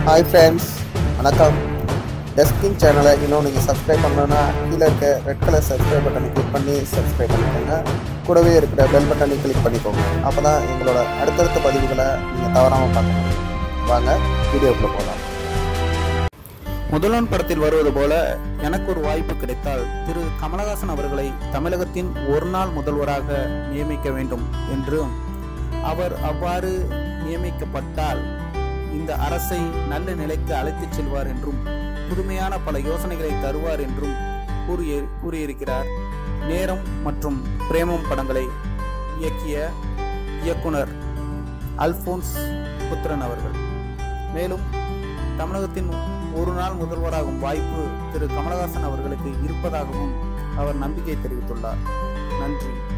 hi friends வணக்கம் டெஸ்கிங் சேனலை இன்னும் நீங்கள் சப்ஸ்கிரைப் பண்ணணும்னா கீழே இருக்க ரெட் கலர் சப்ஸ்கிரைப் பட்டனை கிளிக் பண்ணி சப்ஸ்கிரைப் பண்ணிக்கோங்க கூடவே இருக்கிற பெல் பட்டனை கிளிக் பண்ணிக்கோங்க அப்போ தான் எங்களோட அடுத்தடுத்த பதிவுகளை நீங்கள் தவறாமல் பார்க்க முடியும் வாங்க வீடியோக்குள்ளே போகலாம் முதல்வன் படத்தில் வருவது போல எனக்கு ஒரு வாய்ப்பு கிடைத்தால் திரு கமலஹாசன் அவர்களை தமிழகத்தின் ஒரு நாள் முதல்வராக நியமிக்க வேண்டும் என்றும் அவர் அவ்வாறு நியமிக்கப்பட்டால் இந்த அரசை நல்ல நிலைக்கு அழைத்துச் செல்வார் என்றும் புதுமையான பல யோசனைகளை தருவார் என்றும் கூறிய கூறியிருக்கிறார் நேரம் மற்றும் பிரேமம் படங்களை இயக்கிய இயக்குனர் அல்போன்ஸ் புத்திரன் அவர்கள் மேலும் தமிழகத்தின் ஒரு நாள் முதல்வராகும் வாய்ப்பு திரு கமலஹாசன் அவர்களுக்கு இருப்பதாகவும் அவர் நம்பிக்கை தெரிவித்துள்ளார் நன்றி